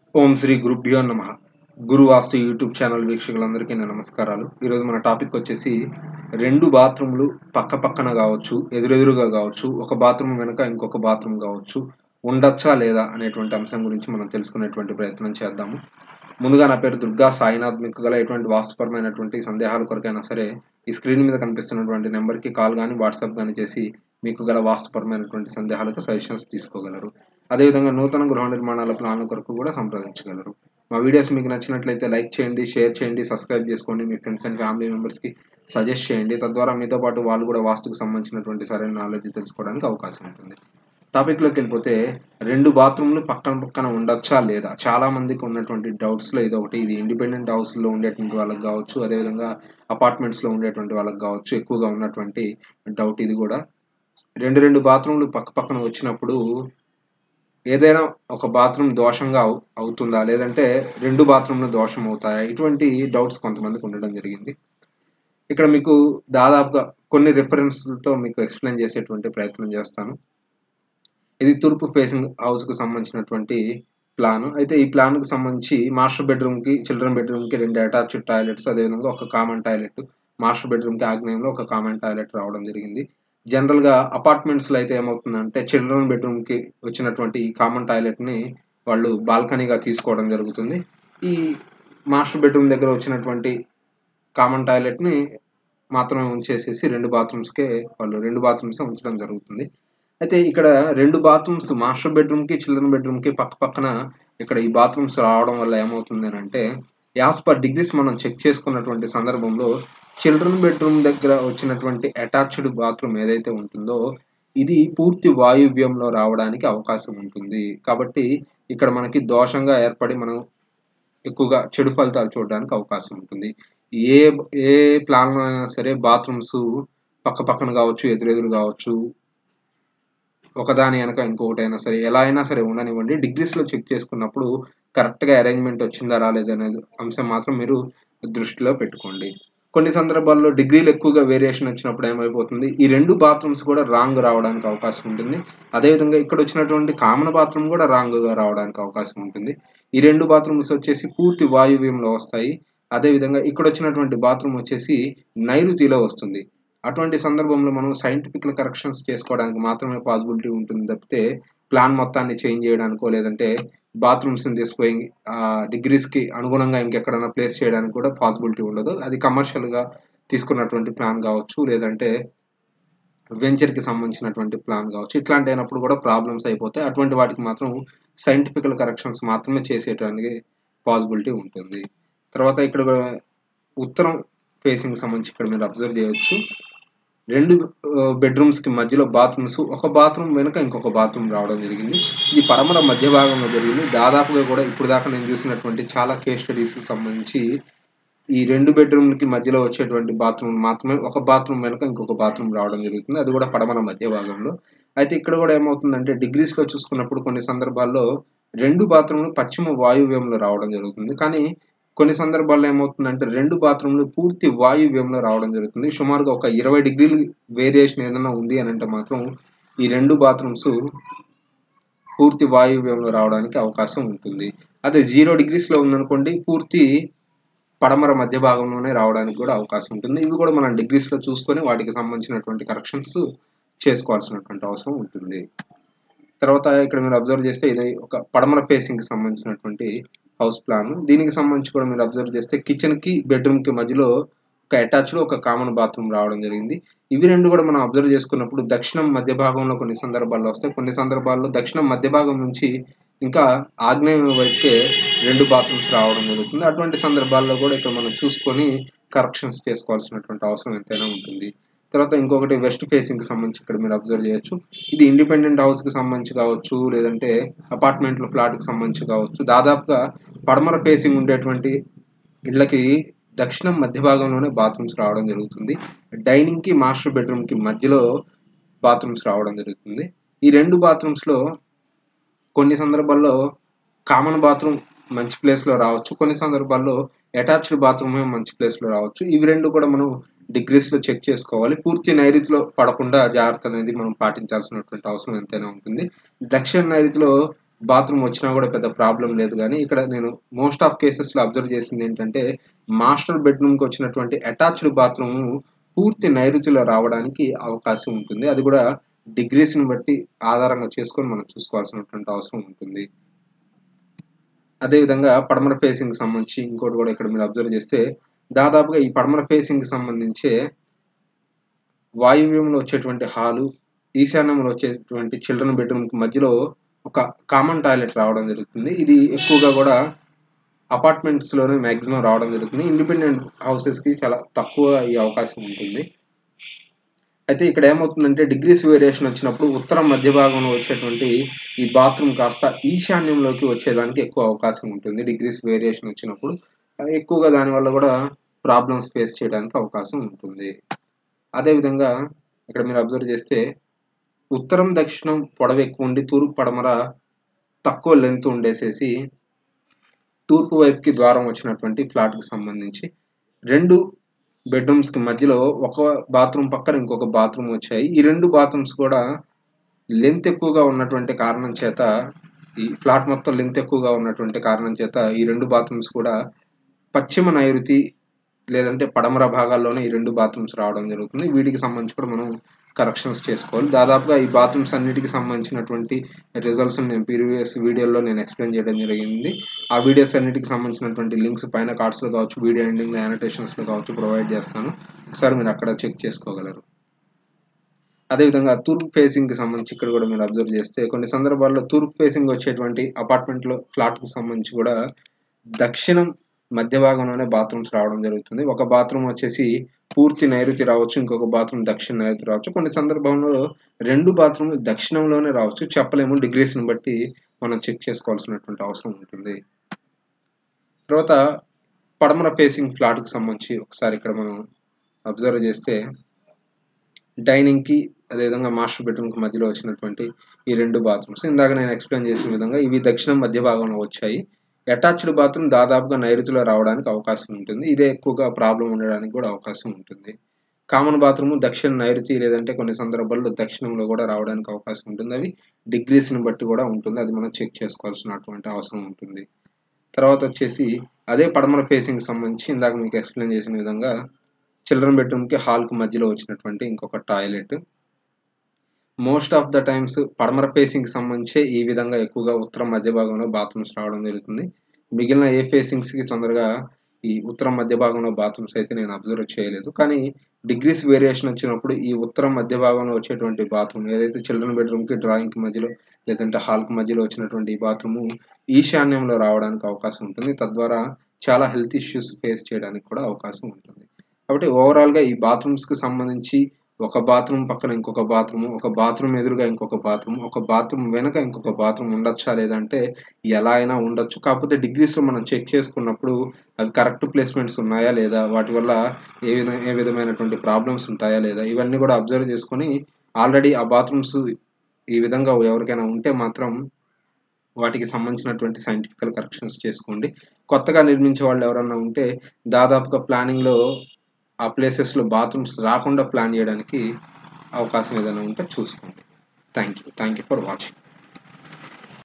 ఓం శ్రీ గురుభ్యో నమ గురు వాస్తు YouTube channel వీక్షకులందరికీ నా నమస్కారాలు ఈరోజు మన టాపిక్ వచ్చేసి రెండు బాత్రూమ్లు పక్క పక్కన కావచ్చు ఎదురెదురుగా కావచ్చు ఒక బాత్రూమ్ వెనుక ఇంకొక బాత్రూమ్ కావచ్చు ఉండొచ్చా లేదా అనేటువంటి అంశం గురించి మనం తెలుసుకునేటువంటి ప్రయత్నం చేద్దాము ముందుగా నా పేరు దుర్గా సాయినాథ్ మీకు గల ఎటువంటి వాస్తుపరమైనటువంటి సందేహాల కొరకైనా సరే ఈ స్క్రీన్ మీద కనిపిస్తున్నటువంటి నెంబర్కి కాల్ కానీ వాట్సాప్ కానీ చేసి మీకు గల వాస్తుపరమైనటువంటి సందేహాలకు సజెషన్స్ తీసుకోగలరు అదేవిధంగా నూతన గృహ నిర్మాణాల ప్లాన్ల కొరకు కూడా సంప్రదించగలరు మా వీడియోస్ మీకు నచ్చినట్లయితే లైక్ చేయండి షేర్ చేయండి సబ్స్క్రైబ్ చేసుకోండి మీ ఫ్రెండ్స్ అండ్ ఫ్యామిలీ మెంబర్స్కి సజెస్ట్ చేయండి తద్వారా మీతో పాటు వాళ్ళు కూడా వాస్తుకు సంబంధించినటువంటి సరైన నాలెడ్జ్ తెలుసుకోవడానికి అవకాశం ఉంటుంది టాపిక్లోకి వెళ్ళిపోతే రెండు బాత్రూమ్లు పక్కన పక్కన ఉండొచ్చా లేదా చాలా మందికి ఉన్నటువంటి డౌట్స్లో ఇది ఒకటి ఇది ఇండిపెండెంట్ హౌస్లో ఉండేటువంటి వాళ్ళకి కావచ్చు అదేవిధంగా అపార్ట్మెంట్స్లో ఉండేటువంటి వాళ్ళకి కావచ్చు ఎక్కువగా ఉన్నటువంటి డౌట్ ఇది కూడా రెండు రెండు బాత్రూమ్లు పక్క పక్కన వచ్చినప్పుడు ఏదైనా ఒక బాత్రూమ్ దోషంగా అవు అవుతుందా లేదంటే రెండు బాత్రూమ్లు దోషం అవుతాయా ఇటువంటి డౌట్స్ కొంతమందికి ఉండడం జరిగింది ఇక్కడ మీకు దాదాపుగా కొన్ని రిఫరెన్స్లతో మీకు ఎక్స్ప్లెయిన్ చేసేటువంటి ప్రయత్నం చేస్తాను ఇది తూర్పు ఫేసింగ్ హౌస్కి సంబంధించినటువంటి ప్లాన్ అయితే ఈ ప్లాన్కి సంబంధించి మాస్టర్ బెడ్రూమ్కి చిల్డ్రన్ బెడ్రూమ్కి రెండు అటాచ్డ్ టాయిలెట్స్ అదేవిధంగా ఒక కామన్ టాయిలెట్ మాస్టర్ బెడ్రూమ్కి ఆగ్నేయంలో ఒక కామన్ టాయిలెట్ రావడం జరిగింది జనరల్గా అపార్ట్మెంట్స్లో అయితే ఏమవుతుందంటే చిల్డ్రన్ బెడ్రూమ్కి వచ్చినటువంటి కామన్ టాయిలెట్ని వాళ్ళు బాల్కనీగా తీసుకోవడం జరుగుతుంది ఈ మాస్టర్ బెడ్రూమ్ దగ్గర వచ్చినటువంటి కామన్ టాయిలెట్ని మాత్రమే ఉంచేసేసి రెండు బాత్రూమ్స్కే వాళ్ళు రెండు బాత్రూమ్సే ఉంచడం జరుగుతుంది అయితే ఇక్కడ రెండు బాత్రూమ్స్ మాస్టర్ బెడ్రూమ్కి చిల్డ్రన్ బెడ్రూమ్కి పక్క పక్కన ఇక్కడ ఈ బాత్రూమ్స్ రావడం వల్ల ఏమవుతుంది అని అంటే యాజ్ పర్ డిగ్రీస్ మనం చెక్ చేసుకున్నటువంటి సందర్భంలో చిల్డ్రన్ బెడ్రూమ్ దగ్గర వచ్చినటువంటి అటాచ్డ్ బాత్రూమ్ ఏదైతే ఉంటుందో ఇది పూర్తి వాయువ్యంలో రావడానికి అవకాశం ఉంటుంది కాబట్టి ఇక్కడ మనకి దోషంగా ఏర్పడి మనం ఎక్కువగా చెడు ఫలితాలు చూడడానికి అవకాశం ఉంటుంది ఏ ఏ ప్లాన్లో అయినా సరే బాత్రూమ్స్ పక్క పక్కన కావచ్చు ఎదురెదురు కావచ్చు ఒకదాని వెనక ఇంకొకటి అయినా సరే ఎలా అయినా సరే ఉండనివ్వండి డిగ్రీస్లో చెక్ చేసుకున్నప్పుడు కరెక్ట్గా అరేంజ్మెంట్ వచ్చిందా రాలేదనే అంశం మాత్రం మీరు దృష్టిలో పెట్టుకోండి కొన్ని సందర్భాల్లో డిగ్రీలు ఎక్కువగా వేరియేషన్ వచ్చినప్పుడు ఏమైపోతుంది ఈ రెండు బాత్రూమ్స్ కూడా రాంగ్ రావడానికి అవకాశం ఉంటుంది అదేవిధంగా ఇక్కడ వచ్చినటువంటి కామన్ బాత్రూమ్ కూడా రాంగ్గా రావడానికి అవకాశం ఉంటుంది ఈ రెండు బాత్రూమ్స్ వచ్చేసి పూర్తి వాయువ్యంలో వస్తాయి అదేవిధంగా ఇక్కడ వచ్చినటువంటి బాత్రూమ్ వచ్చేసి నైరుతిలో వస్తుంది అటువంటి సందర్భంలో మనం సైంటిఫికల్ కరెక్షన్స్ చేసుకోవడానికి మాత్రమే పాసిబిలిటీ ఉంటుంది తప్పితే ప్లాన్ మొత్తాన్ని చేంజ్ చేయడానికో లేదంటే బాత్రూమ్స్ని తీసుకుపోయి డిగ్రీస్కి అనుగుణంగా ఇంకెక్కడైనా ప్లేస్ చేయడానికి కూడా పాసిబిలిటీ ఉండదు అది కమర్షియల్గా తీసుకున్నటువంటి ప్లాన్ కావచ్చు లేదంటే వెంచర్కి సంబంధించినటువంటి ప్లాన్ కావచ్చు ఇట్లాంటి అయినప్పుడు కూడా ప్రాబ్లమ్స్ అయిపోతాయి అటువంటి వాటికి మాత్రం సైంటిఫికల్ కరెక్షన్స్ మాత్రమే చేసేటానికి పాసిబిలిటీ ఉంటుంది తర్వాత ఇక్కడ ఉత్తరం ఫేసింగ్ సంబంధించి ఇక్కడ మీరు అబ్జర్వ్ చేయొచ్చు రెండు బెడ్రూమ్స్కి మధ్యలో బాత్రూమ్స్ ఒక బాత్రూమ్ వెనుక ఇంకొక బాత్రూమ్ రావడం జరిగింది ఇది పరమర మధ్య భాగంలో జరిగింది దాదాపుగా కూడా ఇప్పుడు దాకా నేను చూసినటువంటి చాలా కేస్ స్టడీస్కి సంబంధించి ఈ రెండు బెడ్రూమ్లకి మధ్యలో వచ్చేటువంటి బాత్రూమ్ మాత్రమే ఒక బాత్రూమ్ వెనుక ఇంకొక బాత్రూమ్ రావడం జరుగుతుంది అది కూడా పడమర మధ్య భాగంలో అయితే ఇక్కడ కూడా ఏమవుతుందంటే డిగ్రీస్లో చూసుకున్నప్పుడు కొన్ని సందర్భాల్లో రెండు బాత్రూమ్లు పశ్చిమ వాయువ్యంలో రావడం జరుగుతుంది కానీ కొన్ని సందర్భాల్లో ఏమవుతుందంటే రెండు బాత్రూమ్లు పూర్తి వాయువ్యంలో రావడం జరుగుతుంది సుమారుగా ఒక ఇరవై డిగ్రీలు వేరియేషన్ ఏదైనా ఉంది అని అంటే మాత్రం ఈ రెండు బాత్రూమ్స్ పూర్తి వాయువ్యంలో రావడానికి అవకాశం ఉంటుంది అదే జీరో డిగ్రీస్లో ఉందనుకోండి పూర్తి పడమర మధ్య భాగంలోనే రావడానికి కూడా అవకాశం ఉంటుంది ఇవి కూడా మనం డిగ్రీస్లో చూసుకొని వాటికి సంబంధించినటువంటి కరెక్షన్స్ చేసుకోవాల్సినటువంటి అవసరం ఉంటుంది తర్వాత ఇక్కడ మీరు అబ్జర్వ్ చేస్తే ఇది ఒక పడమర ఫేసింగ్కి సంబంధించినటువంటి హౌస్ ప్లాన్ దీనికి సంబంధించి కూడా మీరు అబ్జర్వ్ చేస్తే కిచెన్కి బెడ్రూమ్కి మధ్యలో ఒక అటాచ్డ్ ఒక కామన్ బాత్రూమ్ రావడం జరిగింది ఇవి రెండు కూడా మనం అబ్జర్వ్ చేసుకున్నప్పుడు దక్షిణం మధ్య భాగంలో కొన్ని సందర్భాల్లో వస్తాయి కొన్ని సందర్భాల్లో దక్షిణం మధ్య భాగం నుంచి ఇంకా ఆగ్నేయం వైపుకే రెండు బాత్రూమ్స్ రావడం జరుగుతుంది అటువంటి సందర్భాల్లో కూడా ఇక్కడ మనం చూసుకొని కరెక్షన్స్ చేసుకోవాల్సినటువంటి అవసరం ఎంతైనా ఉంటుంది తర్వాత ఇంకొకటి వెస్ట్ ఫేసింగ్కి సంబంధించి ఇక్కడ మీరు అబ్జర్వ్ చేయొచ్చు ఇది ఇండిపెండెంట్ హౌస్కి సంబంధించి కావచ్చు లేదంటే అపార్ట్మెంట్లో ఫ్లాట్కి సంబంధించి కావచ్చు దాదాపుగా పడమర ఫేసింగ్ ఉండేటువంటి ఇళ్ళకి దక్షిణం మధ్య భాగంలోనే బాత్రూమ్స్ రావడం జరుగుతుంది డైనింగ్కి మాస్టర్ బెడ్రూమ్కి మధ్యలో బాత్రూమ్స్ రావడం జరుగుతుంది ఈ రెండు బాత్రూమ్స్లో కొన్ని సందర్భాల్లో కామన్ బాత్రూమ్ మంచి ప్లేస్లో రావచ్చు కొన్ని సందర్భాల్లో అటాచ్డ్ బాత్రూమ్ మంచి ప్లేస్లో రావచ్చు ఇవి రెండు కూడా మనం డిగ్రీస్లో చెక్ చేసుకోవాలి పూర్తి నైరుతిలో పడకుండా జాగ్రత్త అనేది మనం పాటించాల్సినటువంటి అవసరం ఎంతైనా ఉంటుంది దక్షిణ నైరుతిలో బాత్రూమ్ వచ్చినా కూడా పెద్ద ప్రాబ్లం లేదు కానీ ఇక్కడ నేను మోస్ట్ ఆఫ్ కేసెస్లో అబ్జర్వ్ చేసింది ఏంటంటే మాస్టర్ బెడ్రూమ్కి వచ్చినటువంటి అటాచ్డ్ బాత్రూమ్ పూర్తి నైరుతిలో రావడానికి అవకాశం ఉంటుంది అది కూడా డిగ్రీస్ని బట్టి ఆధారంగా చేసుకొని మనం చూసుకోవాల్సినటువంటి అవసరం ఉంటుంది అదేవిధంగా పడమర ఫేసింగ్ సంబంధించి ఇంకోటి కూడా ఇక్కడ మీరు అబ్జర్వ్ చేస్తే దాదాపుగా ఈ పడమర ఫేసింగ్ సంబంధించే వాయువ్యంలో వచ్చేటువంటి హాలు ఈశాన్యంలో వచ్చేటువంటి చిల్డ్రన్ బెడ్రూమ్కి మధ్యలో ఒక కామన్ టాయిలెట్ రావడం జరుగుతుంది ఇది ఎక్కువగా కూడా అపార్ట్మెంట్స్లోనే మ్యాక్సిమం రావడం జరుగుతుంది ఇండిపెండెంట్ హౌసెస్కి చాలా తక్కువ ఈ అవకాశం ఉంటుంది అయితే ఇక్కడ ఏమవుతుందంటే డిగ్రీస్ వేరియేషన్ వచ్చినప్పుడు ఉత్తర మధ్య భాగంలో వచ్చేటువంటి ఈ బాత్రూమ్ కాస్త ఈశాన్యంలోకి వచ్చేదానికి ఎక్కువ అవకాశం ఉంటుంది డిగ్రీస్ వేరియేషన్ వచ్చినప్పుడు ఎక్కువగా దానివల్ల కూడా ప్రాబ్లమ్స్ ఫేస్ చేయడానికి అవకాశం ఉంటుంది అదేవిధంగా ఇక్కడ మీరు అబ్జర్వ్ చేస్తే ఉత్తరం దక్షిణం పొడవు ఎక్కువ ఉండి తూర్పు పడమర తక్కువ లెంత్ ఉండేసేసి తూర్పు వైపుకి ద్వారం వచ్చినటువంటి ఫ్లాట్కి సంబంధించి రెండు బెడ్రూమ్స్కి మధ్యలో ఒక బాత్రూమ్ పక్కన ఇంకొక బాత్రూమ్ వచ్చాయి ఈ రెండు బాత్రూమ్స్ కూడా లెంత్ ఎక్కువగా ఉన్నటువంటి కారణం చేత ఈ ఫ్లాట్ మొత్తం లెంత్ ఎక్కువగా ఉన్నటువంటి కారణం చేత ఈ రెండు బాత్రూమ్స్ కూడా పశ్చిమ నైరుతి లేదంటే పడమర భాగాల్లోనే ఈ రెండు బాత్రూమ్స్ రావడం జరుగుతుంది వీటికి సంబంధించి కూడా మనం కరెక్షన్స్ చేసుకోవాలి దాదాపుగా ఈ బాత్రూమ్స్ అన్నిటికి సంబంధించినటువంటి రిజల్ట్స్ నేను ప్రీవియస్ వీడియోలో నేను ఎక్స్ప్లెయిన్ చేయడం జరిగింది ఆ వీడియోస్ అన్నిటికి సంబంధించినటువంటి లింక్స్ పైన కార్డ్స్లో కావచ్చు వీడియో ఎండింగ్ యానిటేషన్స్లో కావచ్చు ప్రొవైడ్ చేస్తాను ఒకసారి మీరు అక్కడ చెక్ చేసుకోగలరు అదేవిధంగా తూర్పు ఫేసింగ్కి సంబంధించి ఇక్కడ కూడా మీరు అబ్జర్వ్ చేస్తే కొన్ని సందర్భాల్లో తూర్పు ఫేసింగ్ వచ్చేటువంటి అపార్ట్మెంట్లో ఫ్లాట్కి సంబంధించి కూడా దక్షిణం మధ్య భాగంలోనే బాత్రూమ్స్ రావడం జరుగుతుంది ఒక బాత్రూమ్ వచ్చేసి పూర్తి నైరుతి రావచ్చు ఇంకొక బాత్రూమ్ దక్షిణ నైరుతి రావచ్చు కొన్ని సందర్భంలో రెండు బాత్రూమ్ దక్షిణంలోనే రావచ్చు చెప్పలేము డిగ్రీస్ని బట్టి మనం చెక్ చేసుకోవాల్సినటువంటి అవసరం ఉంటుంది తర్వాత పడమర ఫేసింగ్ ఫ్లాట్కి సంబంధించి ఒకసారి ఇక్కడ మనం అబ్జర్వ్ చేస్తే డైనింగ్కి అదేవిధంగా మాస్టర్ బెడ్రూమ్కి మధ్యలో వచ్చినటువంటి ఈ రెండు బాత్రూమ్స్ ఇందాక నేను ఎక్స్ప్లెయిన్ చేసిన విధంగా ఇవి దక్షిణం మధ్య భాగంలో వచ్చాయి అటాచ్డ్ బాత్రూమ్ దాదాపుగా నైరుతిలో రావడానికి అవకాశం ఉంటుంది ఇదే ఎక్కువగా ప్రాబ్లం ఉండడానికి కూడా అవకాశం ఉంటుంది కామన్ బాత్రూమ్ దక్షిణ నైరుతి లేదంటే కొన్ని సందర్భాల్లో దక్షిణంలో కూడా రావడానికి అవకాశం ఉంటుంది అవి డిగ్రీస్ని బట్టి కూడా ఉంటుంది అది మనం చెక్ చేసుకోవాల్సినటువంటి అవసరం ఉంటుంది తర్వాత వచ్చేసి అదే పడమర ఫేసింగ్ సంబంధించి ఇందాక మీకు ఎక్స్ప్లెయిన్ చేసిన విధంగా చిల్డ్రన్ బెడ్రూమ్కి హాల్కి మధ్యలో వచ్చినటువంటి ఇంకొక toilet most of the times పడమర ఫేసింగ్కి సంబంధించి ఈ విధంగా ఎక్కువగా ఉత్తర మధ్య భాగంలో బాత్రూమ్స్ రావడం జరుగుతుంది మిగిలిన ఏ ఫేసింగ్స్కి తొందరగా ఈ ఉత్తర మధ్య భాగంలో బాత్రూమ్స్ అయితే నేను అబ్జర్వ్ చేయలేదు కానీ డిగ్రీస్ వేరియేషన్ వచ్చినప్పుడు ఈ ఉత్తర మధ్య భాగంలో వచ్చేటువంటి బాత్రూమ్ ఏదైతే చిల్డ్రన్ బెడ్రూమ్కి డ్రాయింగ్కి మధ్యలో లేదంటే హాల్కి మధ్యలో వచ్చినటువంటి ఈ బాత్రూమ్ ఈశాన్యంలో రావడానికి అవకాశం ఉంటుంది తద్వారా చాలా హెల్త్ ఇష్యూస్ ఫేస్ చేయడానికి కూడా అవకాశం ఉంటుంది కాబట్టి ఓవరాల్గా ఈ బాత్రూమ్స్కి సంబంధించి ఒక బాత్రూమ్ పక్కన ఇంకొక బాత్రూమ్ ఒక బాత్రూమ్ ఎదురుగా ఇంకొక బాత్రూమ్ ఒక బాత్రూమ్ వెనక ఇంకొక బాత్రూమ్ ఉండొచ్చా లేదంటే ఎలా అయినా ఉండొచ్చు కాకపోతే డిగ్రీస్లో మనం చెక్ చేసుకున్నప్పుడు అవి కరెక్ట్ ప్లేస్మెంట్స్ ఉన్నాయా లేదా వాటి వల్ల ఏ విధ ఏ విధమైనటువంటి ప్రాబ్లమ్స్ ఉంటాయా లేదా ఇవన్నీ కూడా అబ్జర్వ్ చేసుకొని ఆల్రెడీ ఆ బాత్రూమ్స్ ఈ విధంగా ఎవరికైనా ఉంటే మాత్రం వాటికి సంబంధించినటువంటి సైంటిఫికల్ కరెక్షన్స్ చేసుకోండి కొత్తగా నిర్మించే వాళ్ళు ఎవరన్నా ఉంటే దాదాపుగా ప్లానింగ్లో ఆ ప్లేసెస్లో బాత్రూమ్స్ రాకుండా ప్లాన్ చేయడానికి అవకాశం ఏదైనా ఉంటే చూసుకోండి thank you thank you for watching